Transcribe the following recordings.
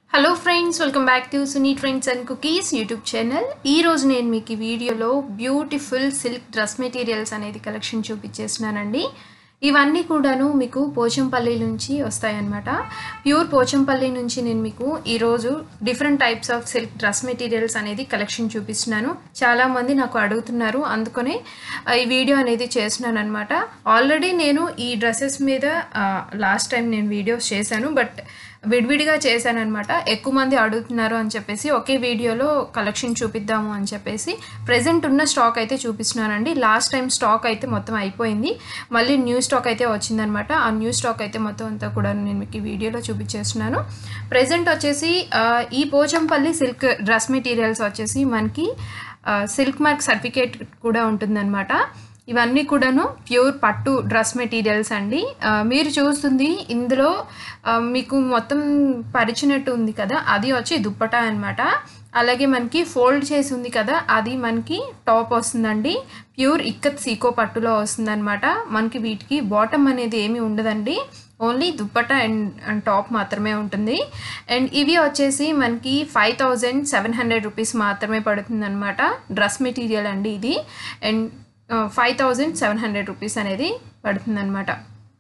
hello friends welcome back to Suni friends and cookies YouTube channel ఈ రోజు నేను మీకు ఈ వీడియోలో బ్యూటిఫుల్ సిల్క్ డ్రెస్ మెటీరియల్స్ అనేది కలెక్షన్ చూపించేస్తున్నానండి ఇవన్నీ కూడాను మీకు పోచంపల్లి నుంచి వస్తాయన్నమాట ప్యూర్ పోచంపల్లి నుంచి నేను మీకు ఈరోజు different types of silk dress materials అనేది కలెక్షన్ చూపిస్తున్నాను చాలామంది నాకు అడుగుతున్నారు అందుకనే ఆ, ఈ వీడియో అనేది చేస్తున్నాను అనమాట ఆల్రెడీ నేను ఈ డ్రెస్సెస్ మీద లాస్ట్ టైం నేను వీడియోస్ చేశాను బట్ విడివిడిగా చేశాను అనమాట ఎక్కువ మంది అడుగుతున్నారు అని చెప్పేసి ఒకే వీడియోలో కలెక్షన్ చూపిద్దాము అని చెప్పేసి ప్రజెంట్ ఉన్న స్టాక్ అయితే చూపిస్తున్నానండి లాస్ట్ టైం స్టాక్ అయితే మొత్తం అయిపోయింది మళ్ళీ న్యూ స్టాక్ అయితే వచ్చిందనమాట ఆ న్యూ స్టాక్ అయితే మొత్తం అంతా కూడా నేను మీకు ఈ వీడియోలో చూపించేస్తున్నాను ప్రజెంట్ వచ్చేసి ఆ, ఈ పోచంపల్లి సిల్క్ డ్రెస్ మెటీరియల్స్ వచ్చేసి మనకి సిల్క్ మార్క్ సర్టిఫికేట్ కూడా ఉంటుందన్నమాట ఇవన్నీ కూడాను ప్యూర్ పట్టు డ్రెస్ మెటీరియల్స్ అండి ఆ, మీరు చూస్తుంది ఇందులో ఆ, మీకు మొత్తం పరిచినట్టు ఉంది కదా అది వచ్చి దుప్పటా అన్నమాట అలాగే మనకి ఫోల్డ్ చేసి ఉంది కదా అది మనకి టాప్ వస్తుందండి ప్యూర్ ఇక్కత్ సీకో పట్టులో వస్తుందన్నమాట మనకి వీటికి బాటమ్ అనేది ఏమీ ఉండదండి only dupatta and and top మాత్రమే ఉంటుంది అండ్ ఇవి వచ్చేసి మనకి five thousand seven hundred rupees మాత్రమే పడుతుంది అనమాట డ్రెస్ మెటీరియల్ అండి ఇది and five thousand seven hundred rupees అనేది పడుతుందన్నమాట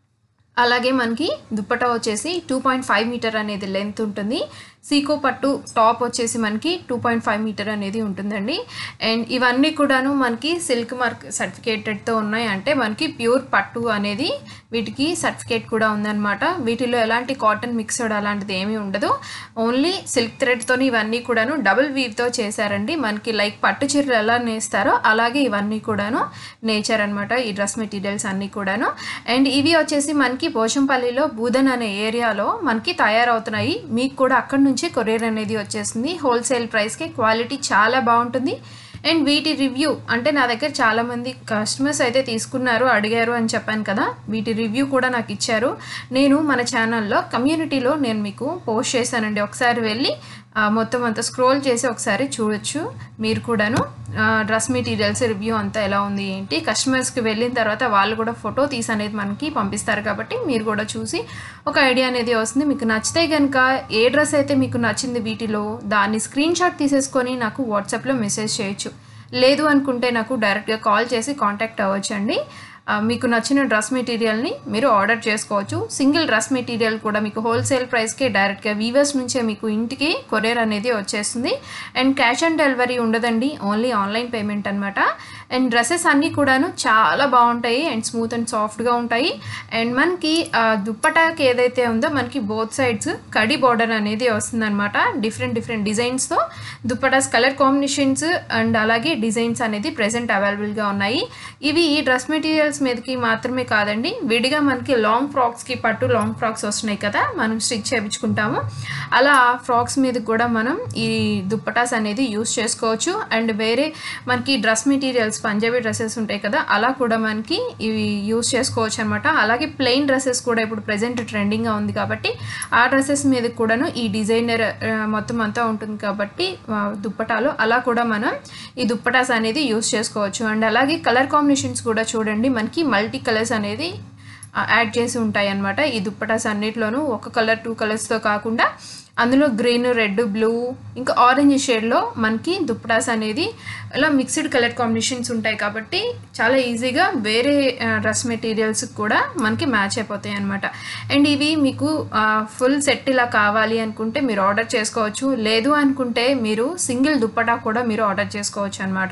అలాగే మనకి దుప్పట వచ్చేసి టూ పాయింట్ ఫైవ్ మీటర్ అనేది లెంత్ ఉంటుంది సీకో పట్టు టాప్ వచ్చేసి మనకి టూ పాయింట్ ఫైవ్ మీటర్ అనేది ఉంటుందండి అండ్ ఇవన్నీ కూడాను మనకి సిల్క్ మార్క్ సర్టిఫికేటెడ్తో ఉన్నాయి అంటే మనకి ప్యూర్ పట్టు అనేది వీటికి సర్టిఫికేట్ కూడా ఉందన్నమాట వీటిలో ఎలాంటి కాటన్ మిక్స్డ్ అలాంటిది ఏమీ ఉండదు ఓన్లీ సిల్క్ థ్రెడ్తో ఇవన్నీ కూడాను డబుల్ వీవ్తో చేశారండి మనకి లైక్ పట్టు చీరలు ఎలా నేస్తారో అలాగే ఇవన్నీ కూడాను నేచర్ అనమాట ఈ డ్రెస్ మెటీరియల్స్ అన్నీ కూడాను అండ్ ఇవి వచ్చేసి మనకి పోచంపల్లిలో బూదన్ అనే ఏరియాలో మనకి తయారవుతున్నాయి మీకు కూడా అక్కడి నుంచి కొరియర్ అనేది వచ్చేసింది హోల్సేల్ ప్రైస్కి క్వాలిటీ చాలా బాగుంటుంది అండ్ వీటి రివ్యూ అంటే నా దగ్గర చాలామంది కస్టమర్స్ అయితే తీసుకున్నారు అడిగారు అని చెప్పాను కదా వీటి రివ్యూ కూడా నాకు ఇచ్చారు నేను మన ఛానల్లో కమ్యూనిటీలో నేను మీకు పోస్ట్ చేశానండి ఒకసారి వెళ్ళి ఆ, మొత్తం అంతా స్క్రోల్ చేసి ఒకసారి చూడొచ్చు మీరు కూడాను డ్రెస్ మెటీరియల్స్ రివ్యూ అంతా ఎలా ఉంది ఏంటి కస్టమర్స్కి వెళ్ళిన తర్వాత వాళ్ళు కూడా ఫోటో తీసి అనేది మనకి పంపిస్తారు కాబట్టి మీరు కూడా చూసి ఒక ఐడియా అనేది వస్తుంది మీకు నచ్చితే కనుక ఏ డ్రెస్ అయితే మీకు నచ్చింది వీటిలో దాన్ని స్క్రీన్ షాట్ తీసేసుకొని నాకు వాట్సాప్లో మెసేజ్ చేయొచ్చు లేదు అనుకుంటే నాకు డైరెక్ట్గా కాల్ చేసి కాంటాక్ట్ అవ్వచ్చు అండి ఆ, మీకు నచ్చిన డ్రెస్ మెటీరియల్ని మీరు ఆర్డర్ చేసుకోవచ్చు సింగిల్ డ్రెస్ మెటీరియల్ కూడా మీకు హోల్సేల్ ప్రైస్కే డైరెక్ట్గా వీవర్స్ నుంచే మీకు ఇంటికి కొరియర్ అనేది వచ్చేస్తుంది అండ్ క్యాష్ ఆన్ డెలివరీ ఉండదండి ఓన్లీ ఆన్లైన్ పేమెంట్ అనమాట అండ్ డ్రెస్సెస్ అన్నీ కూడాను చాలా బాగుంటాయి అండ్ స్మూత్ అండ్ సాఫ్ట్గా ఉంటాయి అండ్ మనకి ఆ, దుప్పటాకి ఏదైతే ఉందో మనకి బోత్ సైడ్స్ కడి బార్డర్ అనేది వస్తుందన్నమాట డిఫరెంట్ డిఫరెంట్ డిజైన్స్తో దుప్పటాస్ కలర్ కాంబినేషన్స్ అండ్ అలాగే డిజైన్స్ అనేది ప్రెసెంట్ అవైలబుల్గా ఉన్నాయి ఇవి ఈ డ్రెస్ మెటీరియల్స్ మీదకి మాత్రమే కాదండి విడిగా మనకి లాంగ్ ఫ్రాక్స్కి పట్టు లాంగ్ ఫ్రాక్స్ వస్తున్నాయి కదా మనం స్టిచ్ చేయించుకుంటాము అలా ఫ్రాక్స్ మీద కూడా మనం ఈ దుప్పటాస్ అనేది యూస్ చేసుకోవచ్చు అండ్ వేరే మనకి డ్రెస్ మెటీరియల్స్ పంజాబీ డ్రెస్సెస్ ఉంటాయి కదా అలా కూడా మనకి ఇవి యూస్ చేసుకోవచ్చు అనమాట అలాగే ప్లెయిన్ డ్రెస్సెస్ కూడా ఇప్పుడు ప్రజెంట్ ట్రెండింగ్గా ఉంది కాబట్టి ఆ డ్రెస్సెస్ మీద కూడాను ఈ డిజైనర్ మొత్తం అంతా ఉంటుంది కాబట్టి ఆ, దుప్పటాలు అలా కూడా మనం ఈ దుప్పటాస్ అనేది యూస్ చేసుకోవచ్చు అండ్ అలాగే కలర్ కాంబినేషన్స్ కూడా చూడండి మనకి మల్టీ కలర్స్ అనేది ఆ, యాడ్ చేసి ఉంటాయి అన్నమాట ఈ దుప్పటాస్ అన్నిట్లోనూ ఒక కలర్ టూ కలర్స్తో కాకుండా అందులో గ్రీన్ రెడ్ బ్లూ ఇంకా ఆరెంజ్ షేడ్లో మనకి దుప్పటాస్ అనేది ఇలా మిక్స్డ్ కలర్ కాంబినేషన్స్ ఉంటాయి కాబట్టి చాలా ఈజీగా వేరే డ్రెస్ మెటీరియల్స్ కూడా మనకి మ్యాచ్ అయిపోతాయి అనమాట అండ్ ఇవి మీకు ఫుల్ సెట్ ఇలా కావాలి అనుకుంటే మీరు ఆర్డర్ చేసుకోవచ్చు లేదు అనుకుంటే మీరు సింగిల్ దుప్పటా కూడా మీరు ఆర్డర్ చేసుకోవచ్చు అనమాట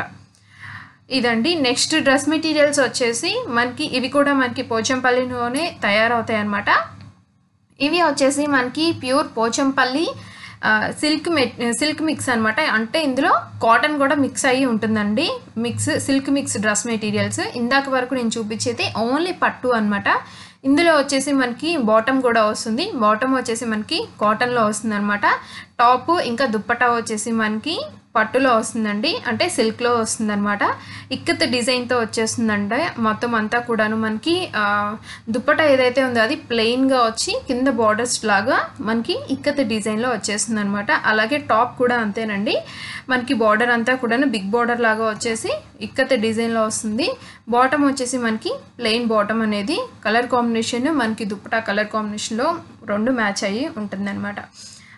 ఇదండి నెక్స్ట్ డ్రెస్ మెటీరియల్స్ వచ్చేసి మనకి ఇవి కూడా మనకి పోచంపల్లిలోనే తయారవుతాయి అన్నమాట ఇవి వచ్చేసి మనకి ప్యూర్ పోచంపల్లి ఆ, సిల్క్ మె సిల్క్ మిక్స్ అనమాట అంటే ఇందులో కాటన్ కూడా మిక్స్ అయ్యి ఉంటుందండి mix silk mix dress materials ఇందాక వరకు నేను చూపించేది ఓన్లీ పట్టు అనమాట ఇందులో వచ్చేసి మనకి బాటమ్ కూడా వస్తుంది బాటమ్ వచ్చేసి మనకి కాటన్లో వస్తుంది అనమాట టాప్ ఇంకా దుప్పటా వచ్చేసి మనకి పట్టులో వస్తుందండి అంటే సిల్క్లో వస్తుంది అనమాట ఇక్కత్ డిజైన్తో వచ్చేస్తుందంటే మొత్తం అంతా కూడాను మనకి ఆ, దుప్పట ఏదైతే ఉందో అది ప్లెయిన్గా వచ్చి కింద బార్డర్స్ లాగా మనకి ఇక్కత్ డిజైన్లో వచ్చేస్తుంది అనమాట అలాగే టాప్ కూడా అంతేనండి మనకి బార్డర్ అంతా కూడాను బిగ్ బార్డర్ లాగా వచ్చేసి ఇక్కత్ డిజైన్లో వస్తుంది బాటమ్ వచ్చేసి మనకి ప్లెయిన్ బాటమ్ అనేది కలర్ కాంబినేషన్ మనకి దుప్పటా కలర్ కాంబినేషన్లో రెండు మ్యాచ్ అయ్యి ఉంటుందన్నమాట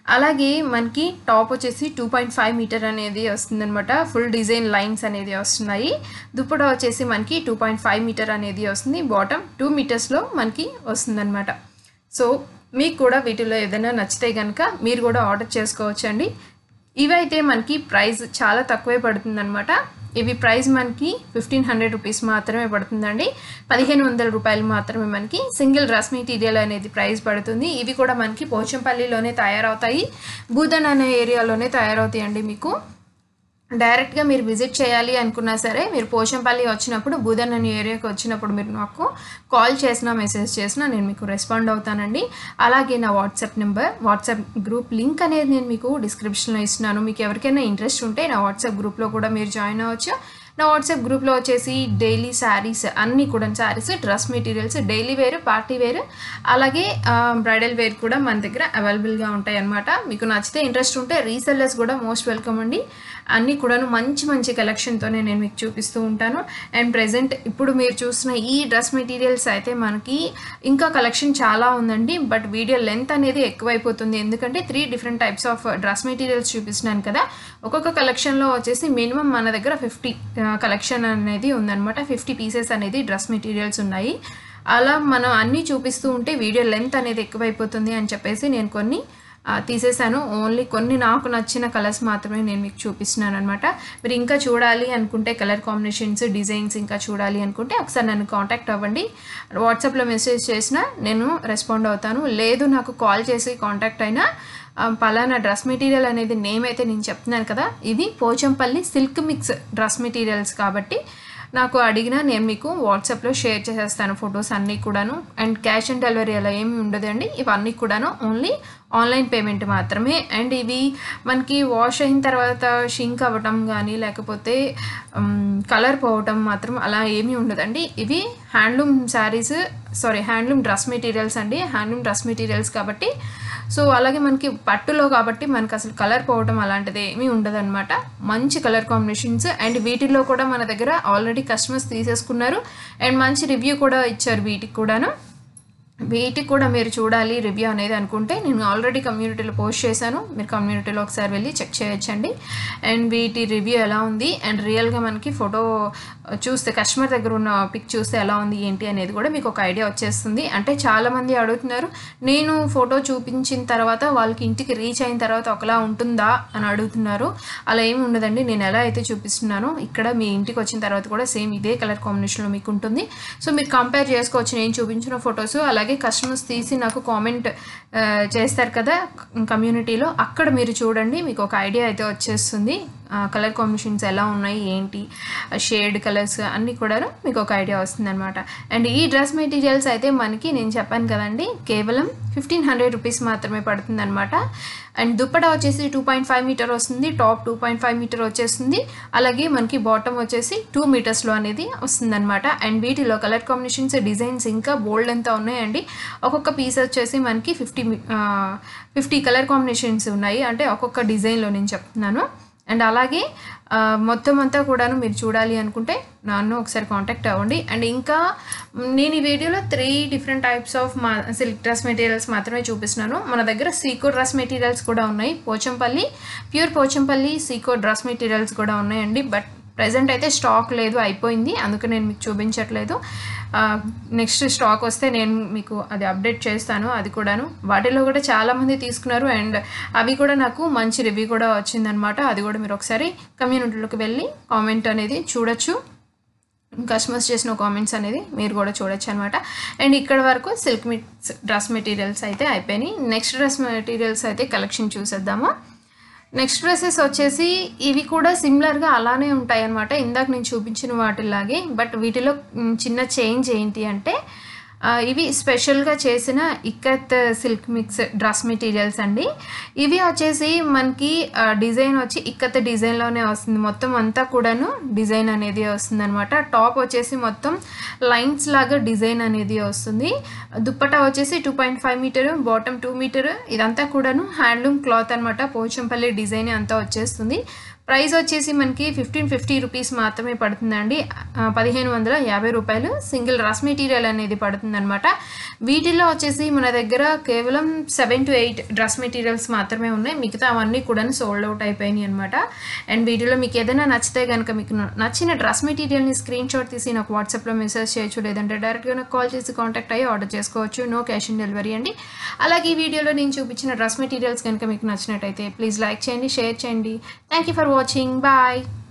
అలాగే మనకి టాప్ వచ్చేసి టూ పాయింట్ ఫైవ్ మీటర్ అనేది వస్తుందన్నమాట ఫుల్ డిజైన్ లైన్స్ అనేది వస్తున్నాయి దుప్పట వచ్చేసి మనకి టూ పాయింట్ ఫైవ్ మీటర్ అనేది వస్తుంది బాటమ్ టూ మీటర్స్లో మనకి వస్తుందన్నమాట సో మీకు కూడా వీటిలో ఏదైనా నచ్చితే కనుక మీరు కూడా ఆర్డర్ చేసుకోవచ్చండి ఇవైతే మనకి ప్రైస్ చాలా తక్కువే పడుతుందన్నమాట ఇవి ప్రైస్ మనకి ఫిఫ్టీన్ హండ్రెడ్ రూపీస్ మాత్రమే పడుతుందండి పదిహేను వందల రూపాయలు మాత్రమే మనకి సింగిల్ డ్రెస్ మెటీరియల్ అనేది ప్రైస్ పడుతుంది ఇవి కూడా మనకి పోచంపల్లిలోనే తయారవుతాయి బూదన్ అనే ఏరియాలోనే తయారవుతాయండి మీకు డైరెక్ట్గా మీరు విజిట్ చేయాలి అనుకున్నా సరే మీరు పోచంపల్లి వచ్చినప్పుడు బూదన్ అనే ఏరియాకి వచ్చినప్పుడు మీరు నాకు కాల్ చేసినా మెసేజ్ చేసినా నేను మీకు రెస్పాండ్ అవుతానండి అలాగే నా WhatsApp number WhatsApp group link అనేది నేను మీకు డిస్క్రిప్షన్లో ఇస్తున్నాను మీకు ఎవరికైనా ఇంట్రెస్ట్ ఉంటే నా వాట్సాప్ గ్రూప్లో కూడా మీరు జాయిన్ అవ్వచ్చు నా వాట్సాప్ గ్రూప్లో వచ్చేసి డైలీ శారీస్ అన్నీ కూడా saris dress materials daily wear party wear అలాగే బ్రైడల్ వేర్ కూడా మన దగ్గర అవైలబుల్గా ఉంటాయి అన్నమాట మీకు నచ్చితే ఇంట్రెస్ట్ ఉంటే రీసెల్లర్స్ కూడా మోస్ట్ వెల్కమ్ అండి అన్నీ కూడాను మంచి మంచి కలెక్షన్తోనే నేను మీకు చూపిస్తూ ఉంటాను అండ్ ప్రజెంట్ ఇప్పుడు మీరు చూసిన ఈ డ్రెస్ మెటీరియల్స్ అయితే మనకి ఇంకా కలెక్షన్ చాలా ఉందండి బట్ వీడియో లెంత్ అనేది ఎక్కువైపోతుంది ఎందుకంటే three different types of dress materials చూపిస్తున్నాను కదా ఒక్కొక్క కలెక్షన్లో వచ్చేసి మినిమం మన దగ్గర ఫిఫ్టీ కలెక్షన్ అనేది ఉందన్నమాట ఫిఫ్టీ పీసెస్ అనేది డ్రెస్ మెటీరియల్స్ ఉన్నాయి అలా మనం అన్నీ చూపిస్తూ ఉంటే వీడియో లెంత్ అనేది ఎక్కువైపోతుంది అని చెప్పేసి నేను కొన్ని ఆ, తీసేశాను ఓన్లీ కొన్ని నాకు నచ్చిన కలర్స్ మాత్రమే నేను మీకు చూపిస్తున్నాను అనమాట మీరు ఇంకా చూడాలి అనుకుంటే కలర్ కాంబినేషన్స్ డిజైన్స్ ఇంకా చూడాలి అనుకుంటే ఒకసారి నన్ను కాంటాక్ట్ అవ్వండి వాట్సాప్లో మెసేజ్ చేసినా నేను రెస్పాండ్ అవుతాను లేదు నాకు కాల్ చేసి కాంటాక్ట్ అయినా ఆ, పలానా డ్రెస్ మెటీరియల్ అనేది నేమ్ అయితే నేను చెప్తున్నాను కదా ఇది Pochampally silk mix dress materials కాబట్టి నాకు అడిగినా నేను మీకు వాట్సాప్లో షేర్ చేసేస్తాను ఫొటోస్ అన్నీ కూడాను అండ్ క్యాష్ ఆన్ డెలివరీ అలా ఏమీ ఉండదండి ఇవన్నీ కూడాను ఓన్లీ ఆన్లైన్ పేమెంట్ మాత్రమే అండ్ ఇవి మనకి వాష్ అయిన తర్వాత షింక్ అవ్వటం కానీ లేకపోతే కలర్ పోవటం మాత్రం అలా ఏమీ ఉండదండి ఇవి handloom saris sorry handloom dress materials అండి హ్యాండ్లూమ్ డ్రెస్ మెటీరియల్స్ కాబట్టి సో అలాగే మనకి పట్టులో కాబట్టి మనకి అసలు కలర్ పోవటం అలాంటిది ఏమీ ఉండదన్నమాట మంచి కలర్ కాంబినేషన్స్ అండ్ వీటిల్లో కూడా మన దగ్గర ఆల్రెడీ కస్టమర్స్ తీసేసుకున్నారు అండ్ మంచి రివ్యూ కూడా ఇచ్చారు వీటికి కూడాను వీటికి కూడా మీరు చూడాలి రివ్యూ అనేది అనుకుంటే నేను ఆల్రెడీ కమ్యూనిటీలో పోస్ట్ చేశాను మీరు కమ్యూనిటీలో ఒకసారి వెళ్ళి చెక్ చేయొచ్చండి అండ్ వీటి రివ్యూ ఎలా ఉంది అండ్ రియల్గా మనకి ఫోటో చూస్తే కస్టమర్ దగ్గర ఉన్న పిక్ చూస్తే ఎలా ఉంది ఏంటి అనేది కూడా మీకు ఒక ఐడియా వచ్చేస్తుంది అంటే చాలామంది అడుగుతున్నారు నేను ఫోటో చూపించిన తర్వాత వాళ్ళకి ఇంటికి రీచ్ అయిన తర్వాత ఒకలా ఉంటుందా అని అడుగుతున్నారు అలా ఏమి ఉండదండి నేను ఎలా అయితే చూపిస్తున్నానో ఇక్కడ మీ ఇంటికి వచ్చిన తర్వాత కూడా సేమ్ ఇదే కలర్ కాంబినేషన్లో మీకు ఉంటుంది సో మీరు కంపేర్ చేసుకోవచ్చు నేను చూపించిన ఫొటోస్ అలాగే కస్టమర్స్ తీసి నాకు కామెంట్ చేస్తారు కదా కమ్యూనిటీలో అక్కడ మీరు చూడండి మీకు ఒక ఐడియా అయితే వచ్చేస్తుంది కలర్ కాంబినేషన్స్ ఎలా ఉన్నాయి ఏంటి షేడ్ కలర్స్ అన్నీ కూడా మీకు ఒక ఐడియా వస్తుంది అనమాట అండ్ ఈ డ్రెస్ మెటీరియల్స్ అయితే మనకి నేను చెప్పాను కదండి కేవలం ఫిఫ్టీన్ హండ్రెడ్ రూపీస్ మాత్రమే పడుతుంది అనమాట అండ్ దుప్పటా వచ్చేసి టూ పాయింట్ ఫైవ్ మీటర్ వస్తుంది top two point five metre వచ్చేస్తుంది అలాగే మనకి బాటమ్ వచ్చేసి టూ మీటర్స్లో అనేది వస్తుందన్నమాట అండ్ వీటిలో కలర్ కాంబినేషన్స్ డిజైన్స్ ఇంకా బోల్డ్ అంతా ఉన్నాయండి ఒక్కొక్క పీస్ వచ్చేసి మనకి ఫిఫ్టీ ఫిఫ్టీ కలర్ కాంబినేషన్స్ ఉన్నాయి అంటే ఒక్కొక్క డిజైన్లో నేను చెప్తున్నాను అండ్ అలాగే ఆ, మొత్తం అంతా కూడాను మీరు చూడాలి అనుకుంటే నన్ను ఒకసారి కాంటాక్ట్ అవ్వండి అండ్ ఇంకా మ్, నేను ఈ వీడియోలో త్రీ డిఫరెంట్ టైప్స్ ఆఫ్ మా సిల్క్ డ్రెస్ మెటీరియల్స్ మాత్రమే చూపిస్తున్నాను మన దగ్గర సీకో డ్రెస్ మెటీరియల్స్ కూడా ఉన్నాయి Pochampally pure Pochampally sico dress materials కూడా ఉన్నాయండి బట్ ప్రజెంట్ అయితే స్టాక్ లేదు అయిపోయింది అందుకే నేను మీకు చూపించట్లేదు నెక్స్ట్ స్టాక్ వస్తే నేను మీకు అది అప్డేట్ చేస్తాను అది కూడాను వాటిలో కూడా చాలామంది తీసుకున్నారు అండ్ అవి కూడా నాకు మంచి రివ్యూ కూడా వచ్చిందనమాట అది కూడా మీరు ఒకసారి కమ్యూనిటీలోకి వెళ్ళి కామెంట్ అనేది చూడొచ్చు కస్టమర్స్ చేసిన కామెంట్స్ అనేది మీరు కూడా చూడొచ్చు అనమాట అండ్ ఇక్కడ వరకు సిల్క్ మిక్స్ డ్రెస్ మెటీరియల్స్ అయితే అయిపోయినాయి నెక్స్ట్ డ్రెస్ మెటీరియల్స్ అయితే కలెక్షన్ చూసేద్దాము నెక్స్ట్ డ్రెస్సెస్ వచ్చేసి ఇవి కూడా సిమిలర్గా అలానే ఉంటాయి అనమాట ఇందాక నేను చూపించిన వాటిలాగే బట్ వీటిలో మ్, చిన్న చేంజ్ ఏంటి అంటే ఆ, ఇవి స్పెషల్గా చేసిన ikat silk mix dress materials అండి ఇవి వచ్చేసి మనకి ఆ, డిజైన్ వచ్చి ఇక్కత్ డిజైన్లోనే వస్తుంది మొత్తం అంతా కూడాను డిజైన్ అనేది వస్తుంది అనమాట టాప్ వచ్చేసి మొత్తం లైన్స్ లాగా డిజైన్ అనేది వస్తుంది దుప్పటా వచ్చేసి two point five metre bottom two metre ఇదంతా కూడాను హ్యాండ్లూమ్ క్లాత్ అనమాట పోచంపల్లి డిజైన్ అంతా వచ్చేస్తుంది ప్రైస్ వచ్చేసి మనకి ఫిఫ్టీన్ ఫిఫ్టీ రూపీస్ మాత్రమే పడుతుందండి ఆ, పదిహేను వందల యాభై రూపాయలు సింగిల్ రస్ మెటీరియల్ అనేది పడుతుందన్నమాట వీటిల్లో వచ్చేసి మన దగ్గర కేవలం seven to eight dress materials మాత్రమే ఉన్నాయి మిగతా అవన్నీ కూడా సోల్డ్ అవుట్ అయిపోయినాయి అనమాట అండ్ వీటిలో మీకు ఏదైనా నచ్చితే కనుక మీకు నచ్చిన డ్రెస్ మెటీరియల్ని స్క్రీన్ షాట్ తీసి నాకు వాట్సాప్లో మెసేజ్ చేయొచ్చు లేదంటే డైరెక్ట్గా నాకు కాల్ చేసి కాంటాక్ట్ అయ్యి ఆర్డర్ చేసుకోవచ్చు నో క్యాష్ ఆన్ డెలివరీ అండి అలాగే ఈ వీడియోలో నేను చూపించిన డ్రెస్ మెటీరియల్స్ కనుక మీకు నచ్చినట్టయితే ప్లీజ్ లైక్ చేయండి షేర్ చేయండి thank you for watching bye